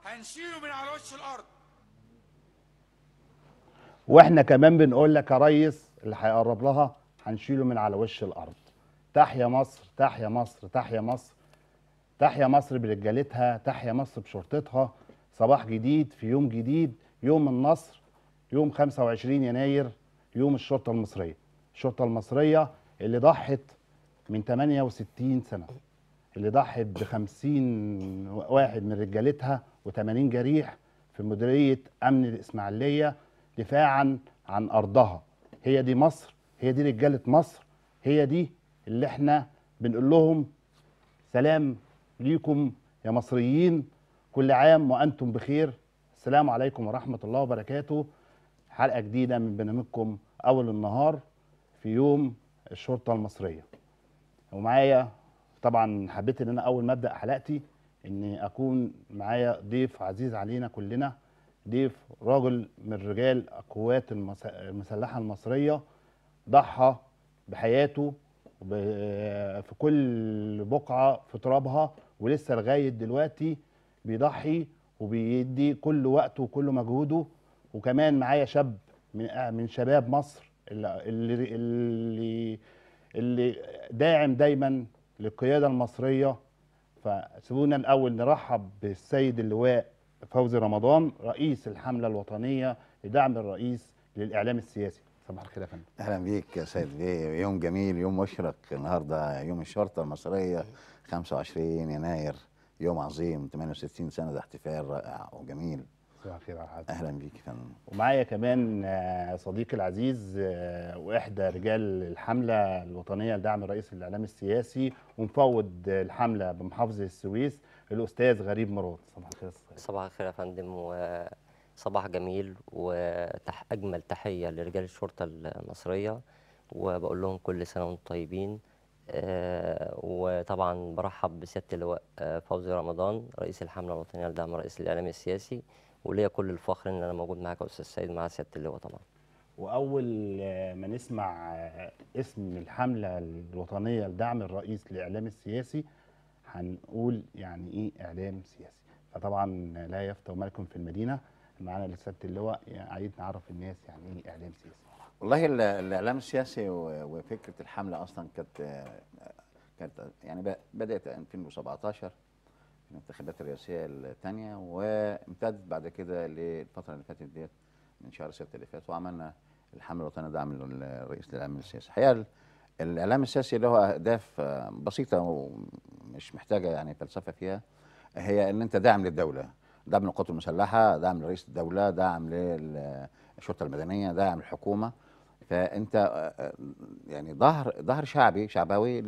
هنشيله من على وش الارض واحنا كمان بنقول لك يا ريس اللي هيقرب لها هنشيله من على وش الارض تحيا مصر تحيا مصر تحيا مصر تحيا مصر برجالتها تحيا مصر بشرطتها صباح جديد في يوم جديد يوم النصر يوم 25 يناير يوم الشرطه المصريه الشرطه المصريه اللي ضحت من 68 سنه اللي ضحت ب 50 واحد من رجالتها و80 جريح في مديريه امن الاسماعيليه دفاعا عن ارضها هي دي مصر هي دي رجاله مصر هي دي اللي احنا بنقول لهم سلام ليكم يا مصريين كل عام وانتم بخير السلام عليكم ورحمه الله وبركاته حلقه جديده من برنامجكم اول النهار في يوم الشرطه المصريه ومعايا طبعا حبيت ان انا اول ما ابدا حلقتي اني اكون معايا ضيف عزيز علينا كلنا ضيف راجل من رجال القوات المس- المسلحه المصريه ضحى بحياته ب- في كل بقعه في ترابها ولسه لغايه دلوقتي بيضحي وبيدي كل وقته وكل مجهوده وكمان معايا شاب من من شباب مصر اللي اللي اللي, اللي داعم دايما للقياده المصريه فسيبونا الاول نرحب بالسيد اللواء فوزي رمضان رئيس الحمله الوطنيه لدعم الرئيس للاعلام السياسي صباح الخير يا فندم اهلا بيك يا سيد بيه يوم جميل يوم مشرق النهارده يوم الشرطه المصريه 25 يناير يوم عظيم 68 سنه ده احتفال رائع وجميل صباح الخير على حضرتك اهلا بيك يا فندم ومعايا كمان آه، صديقي العزيز آه، واحدى رجال الحمله الوطنيه لدعم الرئيس الاعلام السياسي ومفوض الحمله بمحافظه السويس الاستاذ غريب مراد صباح الخير يا أستاذ. صباح الخير يا فندم وصباح جميل وأجمل تحية لرجال الشرطة المصرية وبقول لهم كل سنة وانتم طيبين آه، وطبعا برحب بسيادة اللواء آه، فوزي رمضان رئيس الحملة الوطنية لدعم رئيس الإعلام السياسي وليا كل الفخر إن أنا موجود معاك يا أستاذ سيد مع سيادة اللواء طبعا واول آه، ما نسمع آه، اسم الحمله الوطنيه لدعم الرئيس للاعلام السياسي هنقول يعني ايه اعلام سياسي فطبعا لا يفتى ملك في المدينه معانا لسياده اللواء يعني عايز نعرف الناس يعني ايه اعلام سياسي والله ال- الاعلام السياسي و- وفكره الحمله اصلا كانت آه، كانت يعني ب- بدات 2017 في الانتخابات الرئاسيه الثانيه وامتدت بعد كده للفتره اللي فاتت ديت من شهر 6 اللي فات وعملنا الحمله الوطنيه دعم الرئيس للاعلام السياسي الحقيقه ال- الاعلام السياسي له اهداف آه، بسيطه ومش محتاجه يعني فلسفه فيها هي ان انت داعم للدوله دعم للقوات المسلحه دعم لرئيس الدوله دعم للشرطه المدنيه دعم الحكومه فانت آه، آه، يعني ظهر ظهر شعبي شعبوي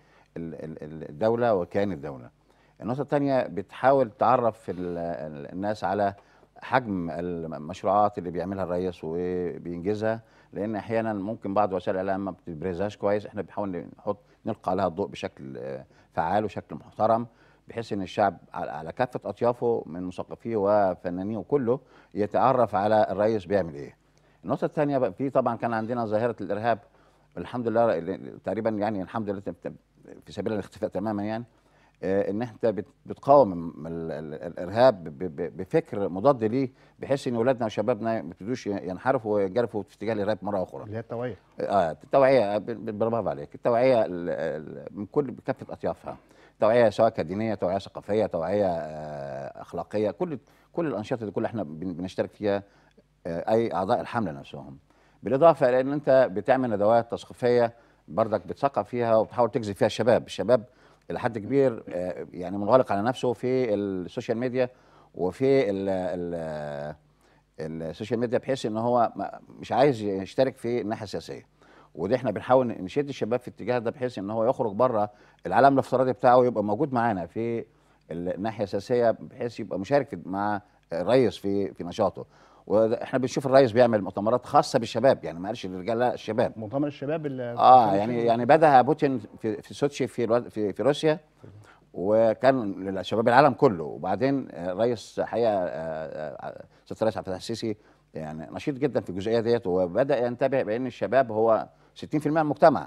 للدوله وكيان الدوله النقطه الثانيه بتحاول تعرف ال- ال- الناس على حجم المشروعات اللي بيعملها الرئيس وبينجزها لان احيانا ممكن بعض وسائل الاعلام ما بتبرزهاش كويس احنا بنحاول نحط نلقى عليها الضوء بشكل آه، فعال وشكل محترم بحيث ان الشعب على على كافه اطيافه من مثقفيه وفنانيه وكله يتعرف على الرئيس بيعمل ايه. النقطه الثانيه بقى في طبعا كان عندنا ظاهره الارهاب الحمد لله ال- تقريبا يعني الحمد لله في- في سبيل الاختفاء تماما يعني آه، ان انت بت- بتقاوم ال- ال- الارهاب ب- ب- بفكر مضاد ليه بحيث ان اولادنا وشبابنا ما يبتدوش ينحرفوا ويجرفوا في اتجاه الارهاب مره اخرى. اللي هي التوعيه اه التوعيه ب- ب- برافو عليك التوعيه ال- ال- من كل بكافه اطيافها توعيه سواء كانت دينيه توعيه ثقافيه توعيه آه، اخلاقيه كل كل الانشطه دي كلها احنا بن- بنشترك فيها آه، اي اعضاء الحمله نفسهم بالاضافه الى ان انت بتعمل ندوات تثقيفيه برضك بتثقف فيها وبتحاول تجذب فيها الشباب الشباب الى حد كبير آه، يعني منغلق على نفسه في السوشيال ميديا وفي ال ال السوشيال ميديا بحيث ان هو ما- مش عايز يشترك في الناحيه السياسيه ودي احنا بنحاول نشد الشباب في الاتجاه ده بحيث ان هو يخرج بره العالم الافتراضي بتاعه ويبقى موجود معانا في الناحيه السياسيه بحيث يبقى مشارك في- مع الرئيس في في نشاطه واحنا بنشوف الرئيس بيعمل مؤتمرات خاصه بالشباب يعني ما قالش للرجال لا الشباب مؤتمر الشباب اللي اه يعني يعني بدا بوتين في في سوتشي في الو- في, في روسيا وكان لشباب العالم كله وبعدين آه، الرئيس حقيقه آه، آه، سياده الرئيس عبد الفتاح السيسي يعني نشيط جدا في الجزئيه ديت وبدا ينتبه بان الشباب هو 60% من المجتمع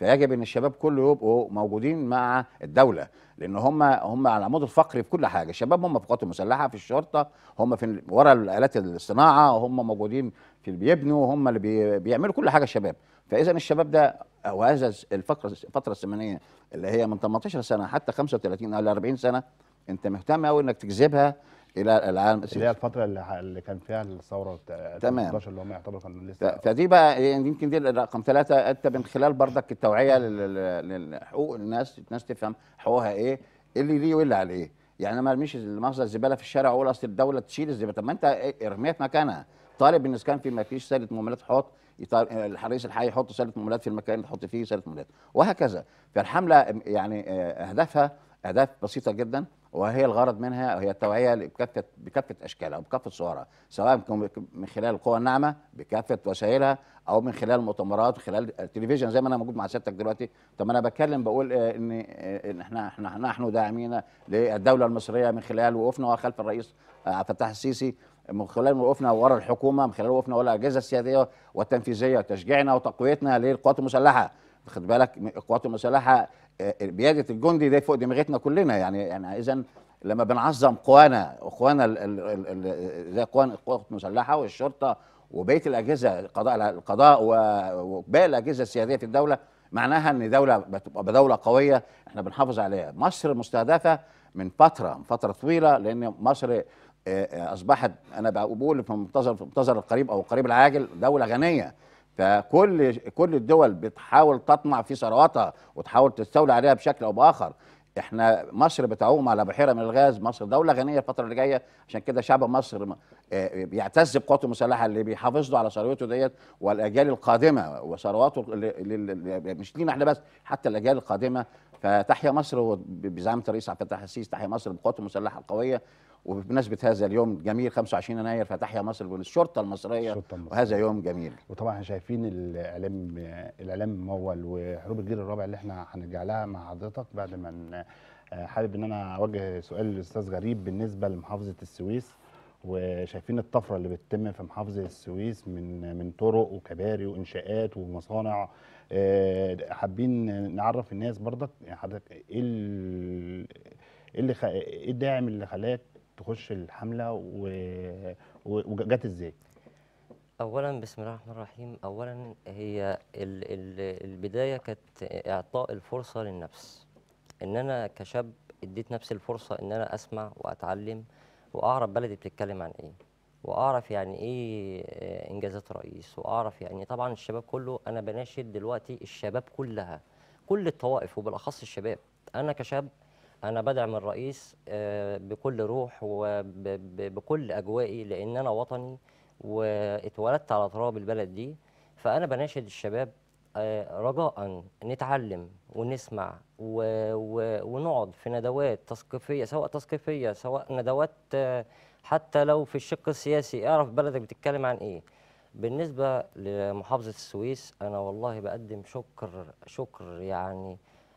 فيجب ان الشباب كله يبقوا موجودين مع الدوله لان هم هم على العمود الفقري في كل حاجه الشباب هم في القوات المسلحه في الشرطه هم في ال- ورا الالات الصناعه هم موجودين في اللي بيبنوا هم اللي بي بيعملوا كل حاجه الشباب فاذا الشباب ده وهذا الفقره الفتره الزمنيه اللي هي من 18 سنه حتى 35 او 40 سنه انت مهتم قوي انك تجذبها الى العالم اللي هي الفتره اللي, ح- اللي كان فيها الثوره بتاع تمام. 2011 اللي هم يعتبروا كانوا ف- لسه فدي بقى يعني يمكن دي رقم ثلاثة انت من خلال برضك التوعية لل- لل- للحقوق الناس الناس تفهم حقوقها ايه إيه اللي ليه واللي عليه يعني أنا ما ارميش المؤاخذة الزبالة في الشارع واقول اصل الدولة تشيل الزبالة طب ما انت إيه- ارميها في مكانها طالب ان كان في ما فيش سله مهملات حط يطال- الحريص الحي يحط سله مهملات في المكان اللي تحط فيه سله مهملات وهكذا فالحمله يعني آه، اهدافها اهداف بسيطه جدا وهي الغرض منها هي التوعيه بكافه بكافه اشكالها وبكافه صورها سواء كان من خلال القوى الناعمه بكافه وسائلها او من خلال المؤتمرات خلال التلفزيون زي ما انا موجود مع سيادتك دلوقتي طب انا بتكلم بقول آه، ان آه، ان احنا احنا نحن داعمين للدوله المصريه من خلال وقوفنا خلف الرئيس آه، عبد الفتاح السيسي من خلال وقوفنا ورا الحكومه من خلال وقوفنا ورا الاجهزه السياديه والتنفيذيه وتشجيعنا وتقويتنا للقوات المسلحه خد بالك القوات المسلحه آه، بياده الجندي ده فوق دماغتنا كلنا يعني يعني اذا لما بنعظم قوانا اخوانا ال- ال- ال- ال- زي قوان القوات المسلحه والشرطه وبقيه الاجهزه القضاء القضاء و- وباقي الاجهزه السياديه في الدوله معناها ان دوله بتبقى دوله قويه احنا بنحافظ عليها مصر مستهدفه من فتره من فتره طويله لان مصر آه، آه، اصبحت انا بقول في منتظر في منتظر القريب او القريب العاجل دوله غنيه فكل كل الدول بتحاول تطمع في ثرواتها وتحاول تستولي عليها بشكل او باخر احنا مصر بتعوم على بحيره من الغاز مصر دوله غنيه الفتره اللي جايه عشان كده شعب مصر م- آه، بيعتز بقوته المسلحه اللي بيحافظ له على ثروته ديت والاجيال القادمه وثرواته اللي- اللي- اللي- مش لينا احنا بس حتى الاجيال القادمه فتحيا مصر وب- بزعامه الرئيس عبد الفتاح السيسي تحيا مصر بقوته المسلحه القويه وبمناسبه هذا اليوم جميل 25 يناير فتحيا مصر بالشرطه المصريه الشرطة المصرية. وهذا يوم جميل وطبعا احنا شايفين الاعلام الاعلام الممول وحروب الجيل الرابع اللي احنا هنرجع لها مع حضرتك بعد ما ن- آه، حابب ان انا اوجه سؤال للاستاذ غريب بالنسبه لمحافظه السويس وشايفين الطفره اللي بتتم في محافظه السويس من من طرق وكباري وانشاءات ومصانع آه، حابين نعرف الناس برضك يعني حضرتك ايه ال- ايه اللي خ... ايه الداعم اللي خلاك تخش الحمله و... و- وجت ازاي؟ اولا بسم الله الرحمن الرحيم اولا هي ال ال البدايه كانت اعطاء الفرصه للنفس ان انا كشاب اديت نفسي الفرصه ان انا اسمع واتعلم واعرف بلدي بتتكلم عن ايه واعرف يعني ايه آه، انجازات الرئيس واعرف يعني طبعا الشباب كله انا بناشد دلوقتي الشباب كلها كل الطوائف وبالاخص الشباب انا كشاب انا بدعم الرئيس آه، بكل روح وبكل اجوائي لان انا وطني واتولدت على تراب البلد دي فانا بناشد الشباب آه، رجاء نتعلم ونسمع و... و... ونقعد في ندوات تثقيفيه سواء تثقيفيه سواء ندوات آه، حتى لو في الشق السياسي اعرف بلدك بتتكلم عن ايه بالنسبه لمحافظه السويس انا والله بقدم شكر شكر يعني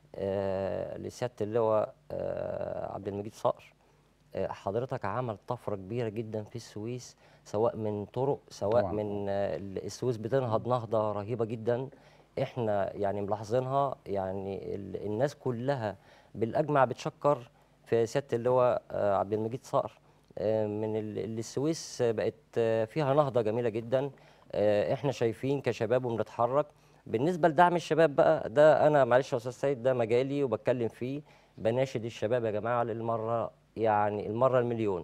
آه لسياده اللواء آه عبد المجيد صقر آه، حضرتك عمل طفرة كبيرة جدا في السويس سواء من طرق سواء طبعاً. من آه، ال- السويس بتنهض نهضة رهيبة جدا احنا يعني ملاحظينها يعني ال- الناس كلها بالأجمع بتشكر في سيادة اللواء آه، عبد المجيد صقر آه، من ال- ال- السويس بقت آه، فيها نهضة جميلة جدا آه، احنا شايفين كشباب وبنتحرك بالنسبة لدعم الشباب بقى ده أنا معلش يا أستاذ سيد ده مجالي وبتكلم فيه بناشد الشباب يا جماعة للمرة يعني المرة المليون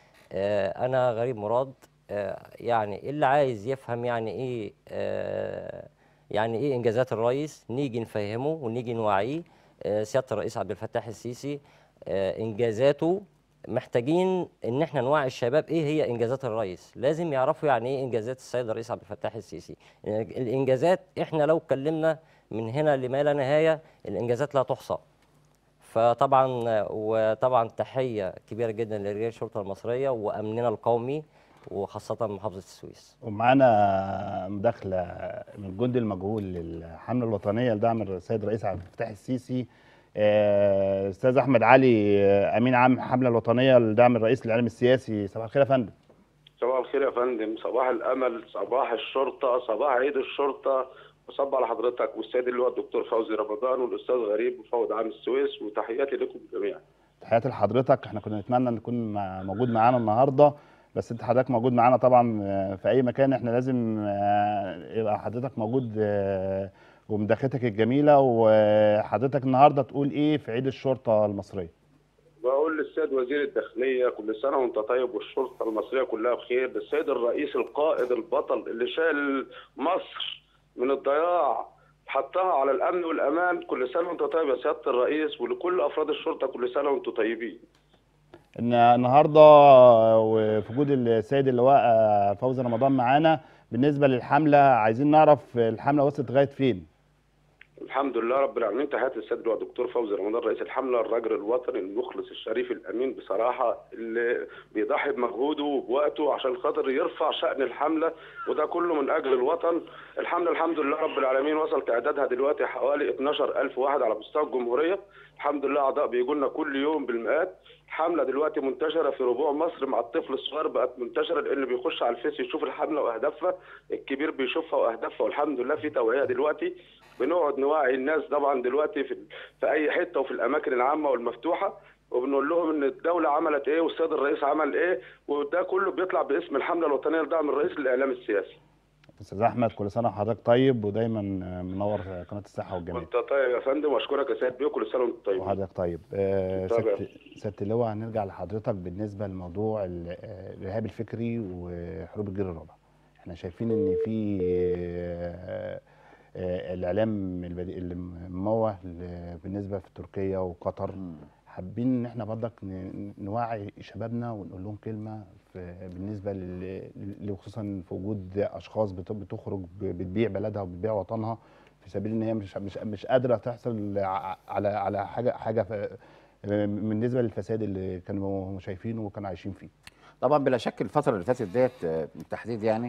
آه، أنا غريب مراد آه، يعني اللي عايز يفهم يعني إيه آه، يعني إيه إنجازات الرئيس نيجي نفهمه ونيجي نوعيه آه، سيادة الرئيس عبد الفتاح السيسي آه، إنجازاته محتاجين ان احنا نوعي الشباب ايه هي انجازات الرئيس لازم يعرفوا يعني ايه انجازات السيد الرئيس عبد الفتاح السيسي الانجازات احنا لو اتكلمنا من هنا لما لا نهايه الانجازات لا تحصى فطبعا وطبعا تحيه كبيره جدا لرجال الشرطه المصريه وامننا القومي وخاصه محافظه السويس ومعانا مداخلة من الجندي المجهول للحملة الوطنية لدعم السيد الرئيس عبد الفتاح السيسي آه، أستاذ أحمد علي آه، أمين عام الحملة الوطنية لدعم الرئيس للإعلام السياسي صباح الخير يا فندم صباح الخير يا فندم صباح الامل صباح الشرطه صباح عيد الشرطه بصب على حضرتك والسيد اللي هو الدكتور فوزي رمضان والاستاذ غريب مفوض عام السويس وتحياتي لكم جميعا تحياتي لحضرتك احنا كنا نتمنى ان تكون مع- موجود معانا النهارده بس انت حضرتك موجود معانا طبعا آه، في اي مكان احنا لازم آه، يبقى حضرتك موجود آه، ومداخلتك الجميله وحضرتك النهارده تقول ايه في عيد الشرطه المصريه بقول للسيد وزير الداخليه كل سنه وانت طيب والشرطه المصريه كلها بخير للسيد الرئيس القائد البطل اللي شال مصر من الضياع حطها على الامن والامان كل سنه وانت طيب يا سياده الرئيس ولكل افراد الشرطه كل سنه وانتم طيبين ان النهارده وفي وجود السيد اللواء آه، فوزي رمضان معانا بالنسبه للحمله عايزين نعرف الحمله وصلت لغايه فين الحمد لله رب العالمين تحياتي للسيد اللي هو دكتور فوزي رمضان رئيس الحمله الراجل الوطني المخلص الشريف الامين بصراحه اللي بيضحي بمجهوده وبوقته عشان خاطر يرفع شان الحمله وده كله من اجل الوطن الحمله الحمد لله رب العالمين وصل تعدادها دلوقتي حوالي 12000 واحد على مستوى الجمهوريه الحمد لله اعضاء بيجوا لنا كل يوم بالمئات الحمله دلوقتي منتشره في ربوع مصر مع الطفل الصغير بقت منتشره لان بيخش على الفيس يشوف الحمله واهدافها الكبير بيشوفها واهدافها والحمد لله في توعيه دلوقتي بنقعد نوعي الناس طبعا دلوقتي في في اي حته وفي الاماكن العامه والمفتوحه وبنقول لهم ان الدوله عملت ايه والسيد الرئيس عمل ايه وده كله بيطلع باسم الحمله الوطنيه لدعم الرئيس للاعلام السياسي. استاذ احمد كل سنه وحضرتك طيب ودايما منور قناه الصحه والجمال وانت طيب يا فندم واشكرك يا سيد بيه كل سنه وانتم طيبين. وحضرتك طيب آه، طيب يا سياده سيادة اللواء هنرجع لحضرتك بالنسبه لموضوع ال- آه، الارهاب الفكري وحروب الجيل الرابع احنا شايفين ان في آه، آه، الاعلام البدي- اللي مموه ل- بالنسبه في تركيا وقطر حابين ان احنا برضك ن- نوعي شبابنا ونقول لهم كلمه في بالنسبه لل- ل- خصوصا في وجود اشخاص بت- بتخرج ب- بتبيع بلدها وبتبيع وطنها في سبيل ان هي مش مش مش قادره تحصل ع- على على حاجه حاجه ف- بالنسبه للفساد اللي كانوا شايفينه وكانوا عايشين فيه طبعا بلا شك الفتره اللي فاتت ديت آه، بالتحديد يعني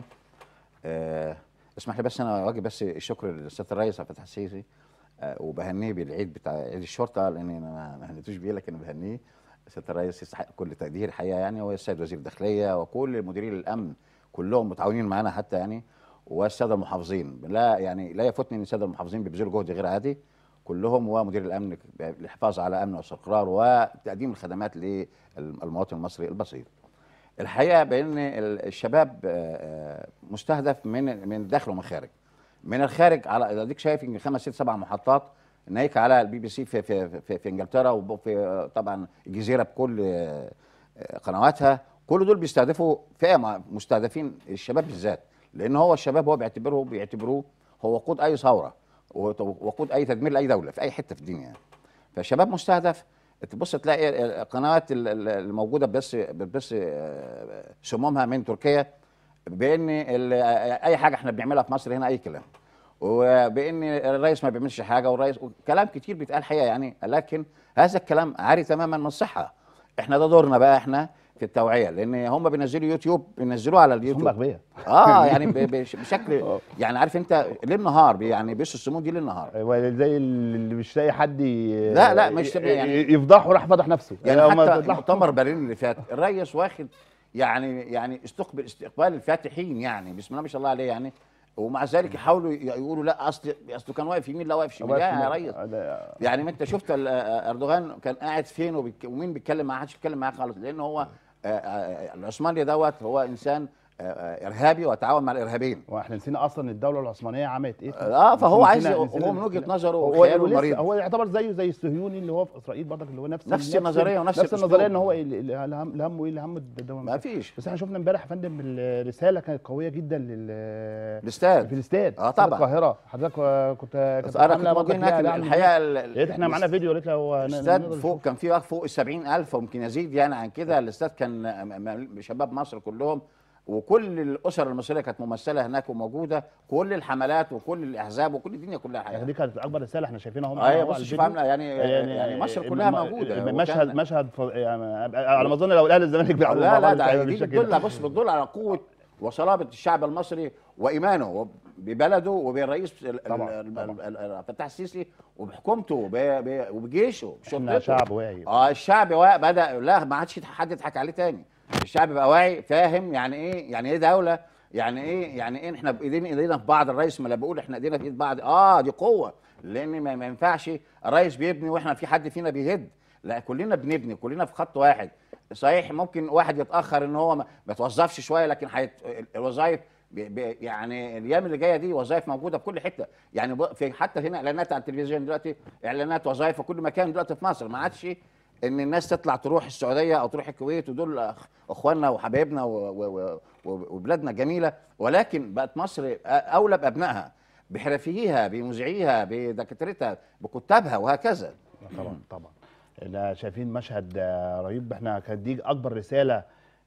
آه، اسمح لي بس انا اوجه بس الشكر للسياده الرئيس عبد الفتاح السيسي آه، وبهنيه بالعيد بتاع عيد الشرطه لان انا ما- ما هنيتوش بيه لكن بهنيه السياده الرئيس يستحق كل تقدير الحقيقه يعني والسيد وزير الداخليه وكل مديرين الامن كلهم متعاونين معانا حتى يعني والساده المحافظين لا يعني لا يفوتني ان الساده المحافظين بيبذلوا جهد غير عادي كلهم ومدير الامن للحفاظ على امن واستقرار وتقديم الخدمات للمواطن المصري البسيط. الحقيقه بان ال- الشباب آه، آه، مستهدف من من الداخل ومن الخارج. من الخارج على اديك شايف ان خمس ست سبع محطات ناهيك على البي بي سي في في في, في انجلترا وفي آه، طبعا الجزيره بكل آه، آه، قنواتها كل دول بيستهدفوا فئه مع- مستهدفين الشباب بالذات لان هو الشباب هو بيعتبره بيعتبروه هو وقود اي ثوره وت- وقود اي تدمير لاي دوله في اي حته في الدنيا يعني. فالشباب مستهدف تبص تلاقي القنوات ال- ال- الموجوده بس بس آه، سمومها من تركيا بان ال- اي حاجه احنا بنعملها في مصر هنا اي كلام وبان الرئيس ما بيعملش حاجه والرئيس كلام كتير بيتقال حقيقه يعني لكن هذا الكلام عاري تماما من الصحه احنا ده دورنا بقى احنا في التوعيه لان هم بينزلوا يوتيوب بينزلوه على هم اليوتيوب اغبياء اه يعني ب- بش- بشكل يعني عارف انت ليل نهار بي- يعني بيسوا السموم دي ليل نهار هو زي اللي مش لاقي حد ي- لا، لا، مش ي- يعني- يفضحه راح فضح نفسه يعني هم حتى فضحوا. مؤتمر برلين اللي فات الرئيس واخد يعني يعني استقبل استقبال الفاتحين يعني بسم الله ما شاء الله عليه يعني ومع ذلك يحاولوا ي- يقولوا لا اصل اصله كان واقف يمين لا واقف شمال لا يا ريس ده- يعني ما انت شفت ال- آه، اردوغان كان قاعد فين وبيك- ومين بيتكلم معاه محدش بيتكلم معاه خالص لان هو آه، آه، العثماني دوت هو انسان آه، آه، ارهابي وتعاون مع الارهابيين واحنا نسينا اصلا الدوله العثمانيه عملت ايه اه فهو نسينا- عايز نسينا- هو من وجهه نظره هو خياله ولسه- المريض هو يعتبر زيه زي الصهيوني اللي هو في اسرائيل برضك اللي هو نفس نفس النظرية ونفس نفس الأسلوب. النظريه ان هو اللي اللي اللي هم- اللي همه ايه اللي همه الدوله ما فيش بس احنا شفنا امبارح يا فندم الرساله كانت قويه جدا لل الاستاذ في الاستاد اه استاد طبعا. القاهره حضرتك آه، كنت كانت انا عاملة كنت موجود برضك ليها هناك دعم الحقيقه ال- يا ريت احنا معانا فيديو يا ريت لو ن- الاستاد نقدر فوق نشوف. كان فيه فوق ال 70000 ويمكن يزيد يعني عن كده الاستاد كان م- م- شباب مصر كلهم وكل الاسر المصريه كانت ممثله هناك وموجوده كل الحملات وكل الاحزاب وكل الدنيا كلها يعني الحقيقه دي كانت اكبر رساله احنا شايفينها هم ايوه بص شوف عامله يعني يعني مصر كلها الم- موجوده الم- هو مشهد كان- مشهد ف... يعني على ما اظن لو الاهلي والزمالك بيلعبوا مع لا لا بعض ده هيبقى دي بالشكل بتدل ده. بص بتدل على قوه وصلابه الشعب المصري وايمانه ببلده وبالرئيس ال- طبعاً، ال- طبعاً. ال- ال- فتح السيسي وبحكومته وب- ب- وبجيشه احنا بشرطته شعب واعي اه الشعب وا- بدا لا ما عادش حد يضحك عليه تاني الشعب بقى واعي فاهم يعني ايه يعني ايه دوله يعني ايه يعني ايه احنا بايدينا ايدينا في بعض الرئيس ما لا بقول احنا ايدينا في ايد بعض اه دي قوه لان ما, ما ينفعش الرئيس بيبني واحنا في حد فينا بيهد لا كلنا بنبني كلنا في خط واحد صحيح ممكن واحد يتاخر ان هو ما ما يتوظفش شويه لكن حيت الوظائف بي- بي- يعني الايام اللي جايه دي وظائف موجوده في كل حته يعني ب- في حتى هنا اعلانات على التلفزيون دلوقتي اعلانات وظائف في كل مكان دلوقتي في مصر ما عادش ان الناس تطلع تروح السعوديه او تروح الكويت ودول أخ- اخواننا وحبايبنا و- و- و- وبلادنا جميله ولكن بقت مصر أ- اولى بابنائها بحرفيها بمذيعيها بدكاترتها بكتابها وهكذا طبعا طبعا احنا شايفين مشهد آه، رهيب احنا كانت دي اكبر رساله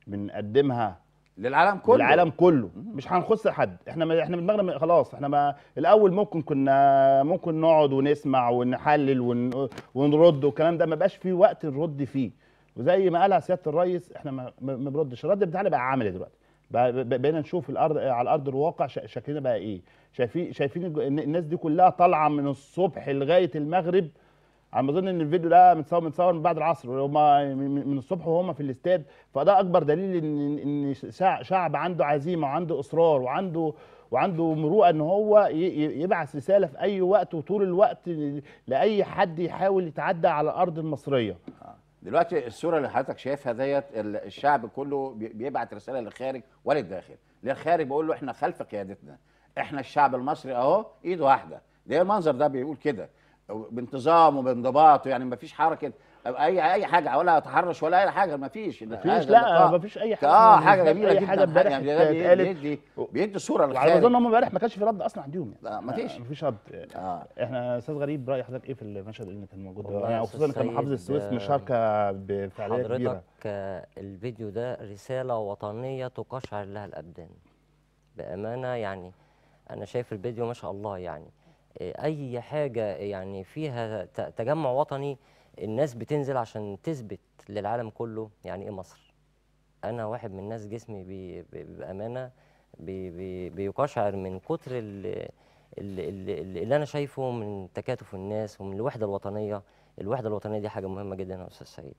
بنقدمها للعالم كله العالم كله مش هنخص حد احنا ما احنا دماغنا خلاص احنا ما الاول ممكن كنا ممكن نقعد ونسمع ونحلل ون ونرد والكلام ده ما بقاش فيه وقت نرد فيه وزي ما قالها سياده الرئيس احنا ما, ما ما بنردش الرد بتاعنا بقى عملي دلوقتي بقى- بقى- بقينا نشوف الارض على ارض الواقع ش- شكلنا بقى ايه شايفين شايفين الج- إن الناس دي كلها طالعه من الصبح لغايه المغرب على ما اظن ان الفيديو ده متصور متصور من بعد العصر هم من الصبح وهم في الاستاد فده اكبر دليل ان ان شع- شعب عنده عزيمه وعنده اصرار وعنده وعنده مروءه ان هو ي- ي- يبعث رساله في اي وقت وطول الوقت لاي حد يحاول يتعدى على الارض المصريه دلوقتي الصوره اللي حضرتك شايفها ديت ال- الشعب كله بي- بيبعت رساله للخارج وللداخل للخارج بيقول له احنا خلف قيادتنا احنا الشعب المصري اهو ايد واحده ده المنظر ده بيقول كده بانتظام وبانضباط يعني ما فيش حركه اي اي حاجه ولا تحرش ولا اي حاجه ما فيش مفيش لا مفيش اي حاجه اه حاجه جميله اي جدا حاجه امبارح يعني ده بي- اتقالت بيدي بيدي صوره وعلى ما اظن للخارج هم امبارح ما كانش في رد اصلا عندهم يعني لا، مفيش. مفيش رد اه احنا استاذ غريب راي حضرتك ايه في المشهد اللي كان موجود والله ده يا يعني خصوصا أستاذ كان محافظه سيد، السويس آه، مشاركه بفعاليه كبيره حضرتك آه، الفيديو ده رسالة وطنية تقشعر لها الأبدان بأمانة يعني أنا شايف الفيديو ما شاء الله يعني آه، أي حاجة يعني فيها ت- تجمع وطني الناس بتنزل عشان تثبت للعالم كله يعني إيه مصر أنا واحد من الناس جسمي بي بي- بأمانة بي بي بيقشعر من كتر ال- اللي, اللي, اللي أنا شايفه من تكاتف الناس ومن الوحدة الوطنية الوحدة الوطنية دي حاجة مهمة جدا يا أستاذ سعيد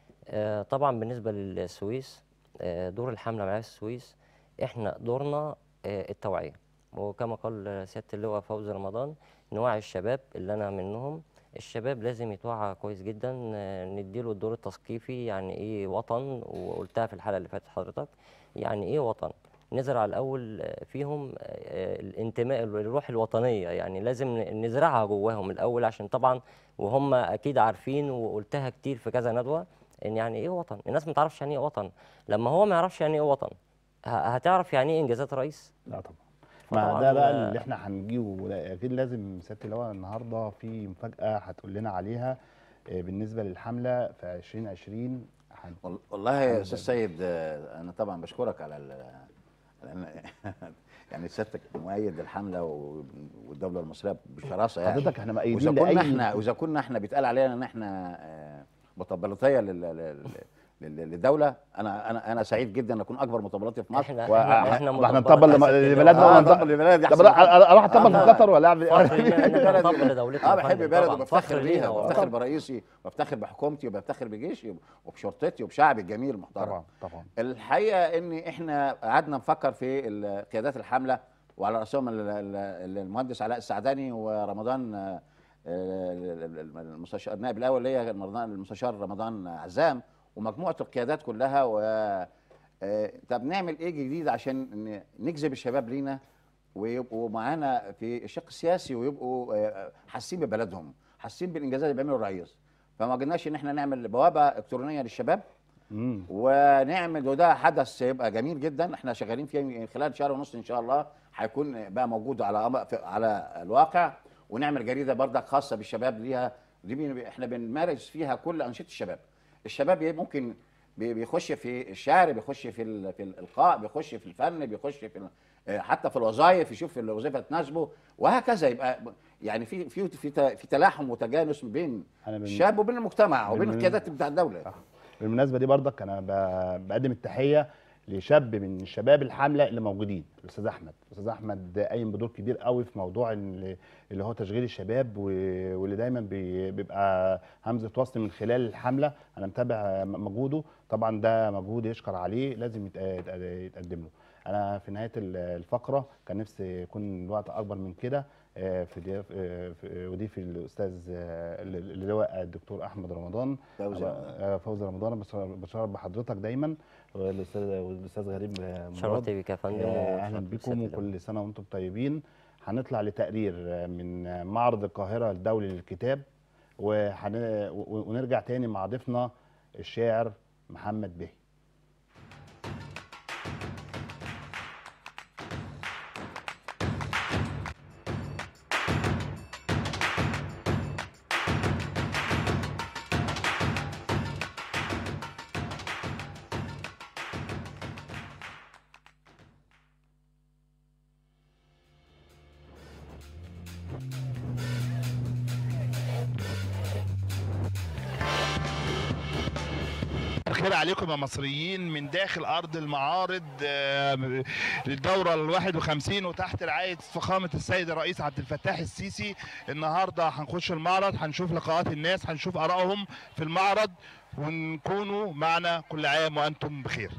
آه، طبعا بالنسبه للسويس آه، دور الحمله مع السويس احنا دورنا آه، التوعيه وكما قال سياده اللواء فوزي رمضان نوعي الشباب اللي انا منهم الشباب لازم يتوعى كويس جدا آه، نديله الدور التثقيفي يعني ايه وطن وقلتها في الحلقه اللي فاتت حضرتك يعني ايه وطن نزرع الاول آه، فيهم آه، الانتماء الروح الوطنيه يعني لازم ن- نزرعها جواهم الاول عشان طبعا وهم اكيد عارفين وقلتها كتير في كذا ندوه ان يعني ايه وطن الناس ما تعرفش يعني ايه وطن لما هو ما يعرفش يعني ايه وطن ه- هتعرف يعني ايه انجازات رئيس لا طبعا ما فطبعاً ده بقى آه، اللي احنا هنجيبه لا، اكيد لازم سياده اللواء النهارده في مفاجاه هتقول لنا عليها آه، بالنسبه للحمله في 2020 هن- وال- والله يا استاذ سيد آه، انا طبعا بشكرك على ال لأن- يعني سيادتك مؤيد الحمله و- والدوله المصريه بشراسه يعني حضرتك احنا واذا مأيدين كنا لاي احنا واذا كنا احنا بيتقال علينا ان احنا آه، مطبلاتيه لل- لل- لل- للدوله انا انا انا سعيد جدا ان اكون اكبر مطبلاتي في مصر احنا و- احنا احنا واحنا مطبلات نطبل يا لم- ست اللواء. لبلادنا آه، ولا طبل لبلادي طب أحسن. اروح أروح اطبل آه، في قطر ولا اعمل فخر إيه؟ لينا إن إحنا بلدي. نطبل لدولتنا اه يا بحب فندم بلدي طبعاً. وبفتخر فخر بيها لينا وبفتخر والله. برئيسي وبفتخر بحكومتي وبفتخر بجيشي وبشرطتي وبشعبي الجميل المحترم طبعا طبعا الحقيقه ان احنا قعدنا نفكر في ال- قيادات الحمله وعلى راسهم ال- ال- المهندس علاء السعداني ورمضان آه، ال- ال- المستشار النائب الاول ليا رمضان المستشار رمضان عزام ومجموعه القيادات كلها و آه، طب نعمل ايه جديد عشان ن- نجذب الشباب لينا ويبقوا معانا في الشق السياسي ويبقوا آه، حاسين ببلدهم حاسين بالانجازات اللي بيعملوا الرئيس فما قلناش ان احنا نعمل بوابه الكترونيه للشباب مم. ونعمل وده حدث يبقى جميل جدا احنا شغالين فيه خلال شهر ونص ان شاء الله هيكون بقى موجود على أم- في- على الواقع ونعمل جريده بردك خاصه بالشباب ليها دي بن- احنا بنمارس فيها كل انشطه الشباب الشباب ي- ممكن بي- بيخش في الشعر بيخش في ال- في الالقاء بيخش في الفن بيخش في ال- آه، حتى في الوظائف يشوف الوظيفه تناسبه وهكذا يبقى يعني في في في ت- في تلاحم وتجانس بين أنا بن- الشاب وبين المجتمع وبين بن- القيادات بتاع الدوله صح. بالمناسبه دي برضك انا ب- بقدم التحيه لشاب من شباب الحمله اللي موجودين الاستاذ احمد الاستاذ احمد قايم بدور كبير قوي في موضوع اللي اللي هو تشغيل الشباب و- واللي دايما بي- بيبقى همزه وصل من خلال الحمله انا متابع م- مجهوده طبعا ده مجهود يشكر عليه لازم يتق- يتق- يتقدم له انا في نهايه ال- الفقره كان نفسي يكون الوقت اكبر من كده آه، في ضياف آه، في- وضيفي الاستاذ آه، اللواء الدكتور احمد رمضان فوزي آه، فوزي رمضان بشرف بشرف بحضرتك دايما والاستاذ والاستاذ غريب آه، مراد شرفت بيك يا فندم آه، اهلا وشرفت بكم بسيادة اللواء. وكل سنه وانتم طيبين هنطلع لتقرير آه، من آه، معرض القاهره الدولي للكتاب وهن... و- ونرجع تاني مع ضيفنا الشاعر محمد بهي الخير عليكم يا مصريين من داخل ارض المعارض آه، للدوره ال 51 وتحت رعايه فخامه السيد الرئيس عبد الفتاح السيسي النهارده هنخش المعرض هنشوف لقاءات الناس هنشوف ارائهم في المعرض ونكونوا معنا كل عام وانتم بخير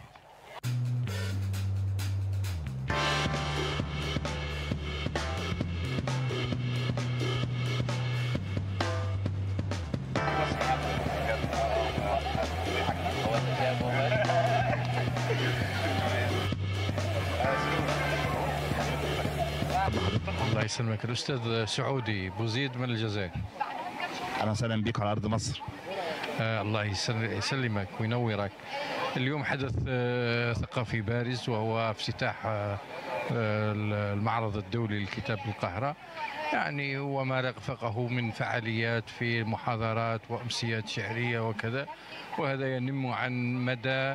الله يسلمك الاستاذ سعودي بوزيد من الجزائر اهلا وسهلا بيك على ارض مصر آه الله يسل- يسلمك وينورك اليوم حدث آه ثقافي بارز وهو افتتاح آه آه المعرض الدولي للكتاب بالقاهرة يعني وما رافقه من فعاليات في محاضرات وأمسيات شعرية وكذا وهذا ينم عن مدى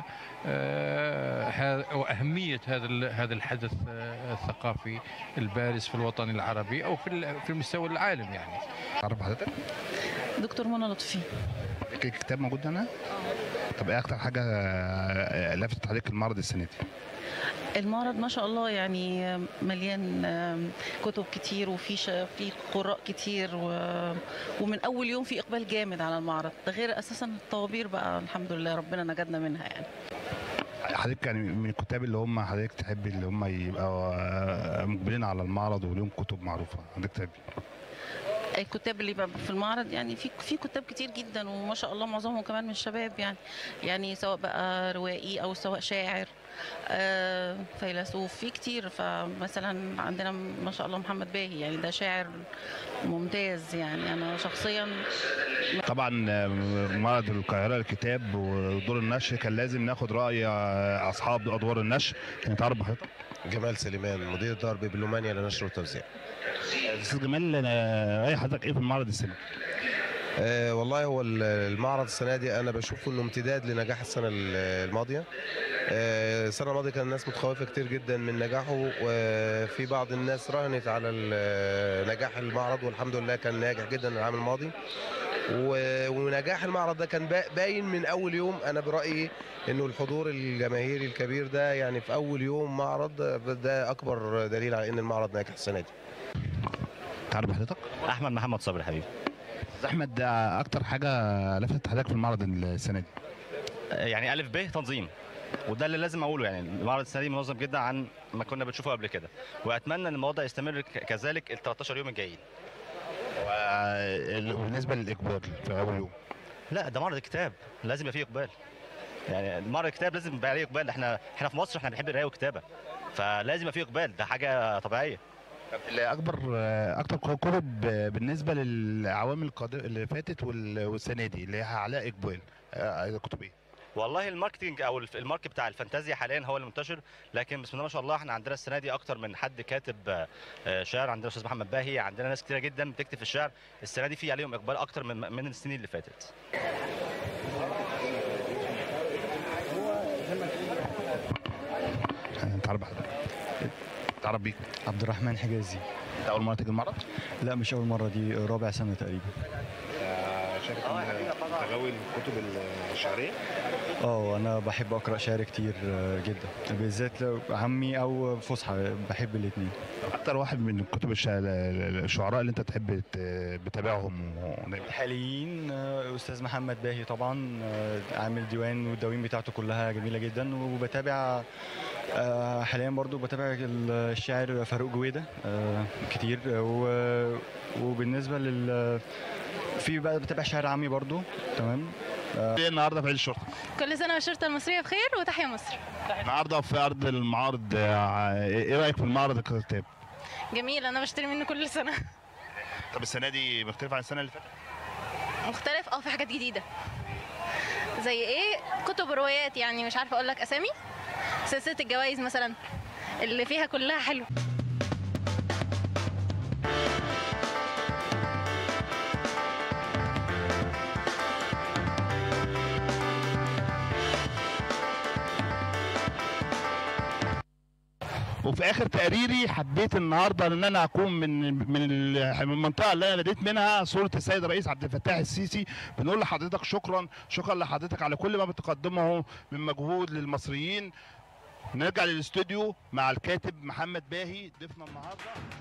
آه، هذا- وأهمية هذا ال- هذا الحدث آه، الثقافي البارز في الوطن العربي أو في ال- في مستوى العالم يعني تعرف حضرتك دكتور منى لطفي الكتاب موجود هنا طب ايه اكتر حاجه آه، لفتت عليك المعرض السنه دي المعرض ما شاء الله يعني مليان آم، كتب كتير وفي ش- في قراء كتير و- ومن اول يوم في اقبال جامد على المعرض ده غير اساسا الطوابير بقى الحمد لله ربنا نجدنا منها يعني حضرتك يعني من الكتاب اللي هم حضرتك تحبي اللي هم يبقوا آه، مقبلين على المعرض وليهم كتب معروفه حضرتك تحبي الكتاب اللي بقى في المعرض يعني في في كتاب كتير جدا وما شاء الله معظمهم كمان من الشباب يعني يعني سواء بقى روائي او سواء شاعر آه، فيلسوف في كتير فمثلا عندنا ما شاء الله محمد باهي يعني ده شاعر ممتاز يعني انا شخصيا طبعا آه، معرض القاهره للكتاب ودور النشر كان لازم ناخد راي آه، اصحاب ادوار النشر نتعرف بحضرتك جمال سليمان مدير دار ببلومانيا للنشر والتوزيع استاذ جمال أنا راي حضرتك ايه في المعرض السنه دي؟ آه والله هو ال- المعرض السنه دي انا بشوفه انه امتداد لنجاح السنه ال- الماضيه آه، السنه الماضيه كان الناس متخوفه كتير جدا من نجاحه وفي بعض الناس راهنت على ال- نجاح المعرض والحمد لله كان ناجح جدا العام الماضي و- ونجاح المعرض ده كان با- باين من اول يوم انا برايي انه الحضور الجماهيري الكبير ده يعني في اول يوم معرض ده اكبر دليل على ان المعرض ناجح السنه دي تعرف حضرتك احمد محمد صبري حبيبي استاذ احمد ده اكتر حاجه لفتت حضرتك في المعرض السنه دي يعني الف ب تنظيم وده اللي لازم اقوله يعني المعرض السنه دي منظم جدا عن ما كنا بنشوفه قبل كده واتمنى ان الموضوع يستمر ك- كذلك ال 13 يوم الجايين وبالنسبه للاقبال في اول يوم لا ده معرض الكتاب لازم يبقى فيه اقبال يعني معرض الكتاب لازم يبقى عليه اقبال احنا احنا في مصر احنا بنحب القرايه والكتابه فلازم يبقى فيه اقبال ده حاجه طبيعيه اكبر اكتر كتب بالنسبه للعوامل القادمه اللي فاتت وال- والسنه دي اللي هي على اقبال آه، كتب ايه والله الماركتنج او الف- المارك بتاع الفانتازيا حاليا هو اللي منتشر لكن بسم الله ما شاء الله احنا عندنا السنه دي اكتر من حد كاتب آه، آه، شعر عندنا استاذ محمد باهي عندنا ناس كتيره جدا بتكتب في الشعر السنه دي في عليهم اقبال اكتر من من السنين اللي فاتت تعرف حضرتك تعرف بيك عبد الرحمن حجازي انت اول مره تيجي المعرض لا مش اول مره دي رابع سنه تقريبا شارك تغاوي الكتب الشعريه اه انا بحب اقرا شعر كتير آه، جدا بالذات لو عمي او فصحى بحب الاثنين اكتر واحد من الكتب الشع- الشعراء اللي انت تحب ت- بتابعهم و- الحاليين آه، استاذ محمد باهي طبعا آه، عامل ديوان والدواوين بتاعته كلها جميله جدا وبتابع آه، حاليا برضو بتابع الشاعر فاروق جويدة آه، كتير آه، و- وبالنسبة لل في بقى بتابع شاعر عامي برضو تمام ايه النهارده في عيد الشرطه كل سنة والشرطة المصرية بخير وتحيا مصر النهارده في ارض المعارض آه، ايه رايك في المعرض الكتاب جميل أنا بشتري منه كل سنة طب السنه دي مختلف عن السنه اللي فاتت مختلف اه في حاجات جديدة زي ايه كتب وروايات يعني مش عارفة اقول لك اسامي سلسلة الجوائز مثلا اللي فيها كلها حلو وفي اخر تقريري حبيت النهارده ان انا اكون من من ال- من المنطقه اللي انا بديت منها صوره السيد الرئيس عبد الفتاح السيسي بنقول لحضرتك شكرا شكرا لحضرتك على كل ما بتقدمه من مجهود للمصريين نرجع للاستوديو مع الكاتب محمد باهي ضيفنا النهارده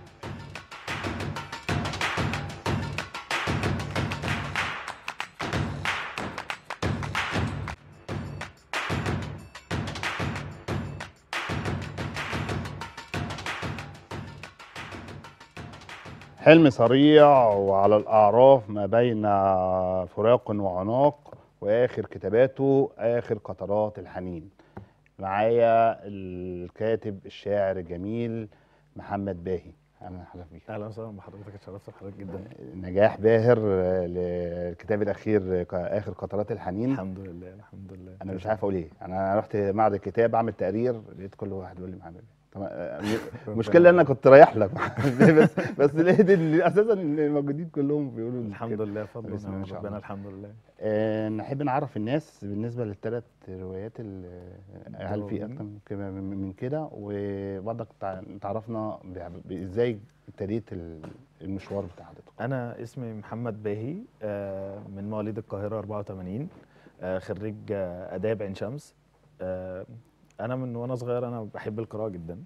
حلم سريع وعلى الأعراف ما بين فراق وعناق وآخر كتاباته آخر قطرات الحنين معايا الكاتب الشاعر الجميل محمد باهي أهلا حضرتك بيك اهلا وسهلا بحضرتك اتشرفت بحضرتك جدا نجاح باهر للكتاب الأخير آخر قطرات الحنين الحمد لله الحمد لله أنا مش عارف أقول إيه أنا رحت معرض الكتاب أعمل تقرير لقيت كل واحد يقول لي محمد باهي طب آه، المشكله ان انا كنت رايح لك بس بس لقيت ان اساسا إن الموجودين كلهم بيقولوا الحمد لله فضل بسم الله ونعم ما شاء ربنا الله. الحمد لله آه، نحب نعرف الناس بالنسبه للثلاث روايات ال- هل في اكتر من كده من من كده وبرضك تع- تعرفنا ب- ازاي ابتديت ال- المشوار بتاع حضرتك انا اسمي محمد باهي آه، من مواليد القاهره 84 آه، خريج آه، اداب عين شمس آه، انا من وانا صغير انا بحب القراءه جدا